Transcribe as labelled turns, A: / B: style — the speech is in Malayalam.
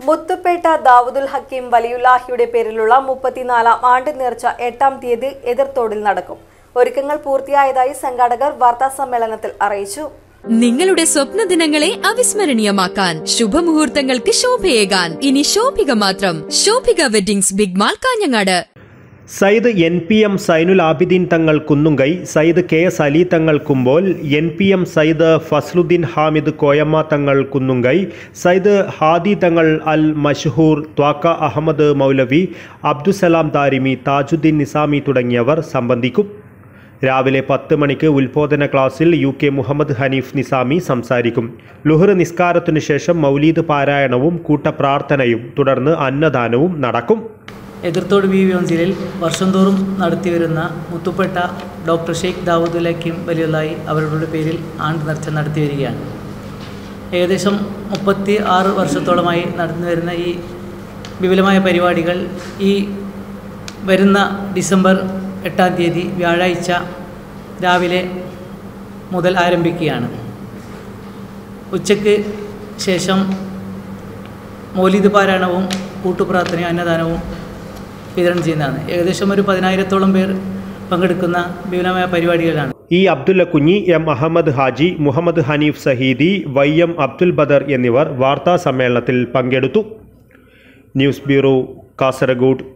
A: മുത്തുപേട്ട ദാവൂദുൽ ഹക്കീം വലിയുല്ലാഹിയുടെ പേരിലുള്ള മുപ്പത്തിനാലാം ആണ്ട് നേർച്ച എട്ടാം തീയതി എതിർത്തോടിൽ നടക്കും ഒരുക്കങ്ങൾ പൂർത്തിയായതായി സംഘാടകർ വാർത്താസമ്മേളനത്തിൽ അറിയിച്ചു
B: നിങ്ങളുടെ സ്വപ്ന ദിനങ്ങളെ അവിസ്മരണീയമാക്കാൻ ശുഭമുഹൂർത്തങ്ങൾക്ക് ശോഭയേകാൻ ഇനി ശോഭിക മാത്രം Shobhika weddings big mall Kanhangad
C: Sayyid N P M Zainul Abideen Thangal Kunnumkai Sayyid K S Ali Thangal Kumbol N P M Sayyid Fazluddeen Hamid Koyamma Thangal Kunnumkai Sayyid Hadi തങ്ങൾ അൽ മഷ്ഹൂർ ത്വാക്ക അഹമ്മദ് മൗലവി അബ്ദുസലാം താരിമി താജുദ്ദീൻ നിസാമി തുടങ്ങിയവർ സംബന്ധിക്കും രാവിലെ പത്ത് മണിക്ക് ഉത്ബോധന ക്ലാസ്സിൽ യു കെ മുഹമ്മദ് ഹനീഫ് നിസാമി സംസാരിക്കും ലുഹർ നിസ്കാരത്തിനു ശേഷം മൗലീദ് പാരായണവും കൂട്ടപ്രാർത്ഥനയും തുടർന്ന് അന്നദാനവും നടക്കും
D: എതിർത്തോട് ബി കൗൺസിലിൽ വർഷം തോറും നടത്തിവരുന്ന മുത്തുപ്പെട്ട ഡോക്ടർ ഷെയ്ഖ് ദാവൂദുൽ ഹക്കീം വലിയുള്ളായി അവരുടെ പേരിൽ ആണ്ട് നേർച്ച നടത്തി വരികയാണ് ഏകദേശം മുപ്പത്തി ആറ് വർഷത്തോളമായി നടന്നു വരുന്ന ഈ വിപുലമായ പരിപാടികൾ ഈ വരുന്ന ഡിസംബർ എട്ടാം തീയതി വ്യാഴാഴ്ച രാവിലെ മുതൽ ആരംഭിക്കുകയാണ് ഉച്ചയ്ക്ക് ശേഷം മൗലിദ് പാരായണവും കൂട്ടുപ്രാർത്ഥനയും അന്നദാനവും വിതരണം ചെയ്യുന്നതാണ് ഏകദേശം ഒരു പതിനായിരത്തോളം പേർ പങ്കെടുക്കുന്ന വിപുലമായ പരിപാടികളാണ്
C: E Abdulla Kunhi M Ahmed Haji Muhammad Hanif Saheedi Y M Abdul Badar എന്നിവർ വാർത്താ സമ്മേളനത്തിൽ പങ്കെടുത്തു ന്യൂസ് ബ്യൂറോ കാസർഗോഡ്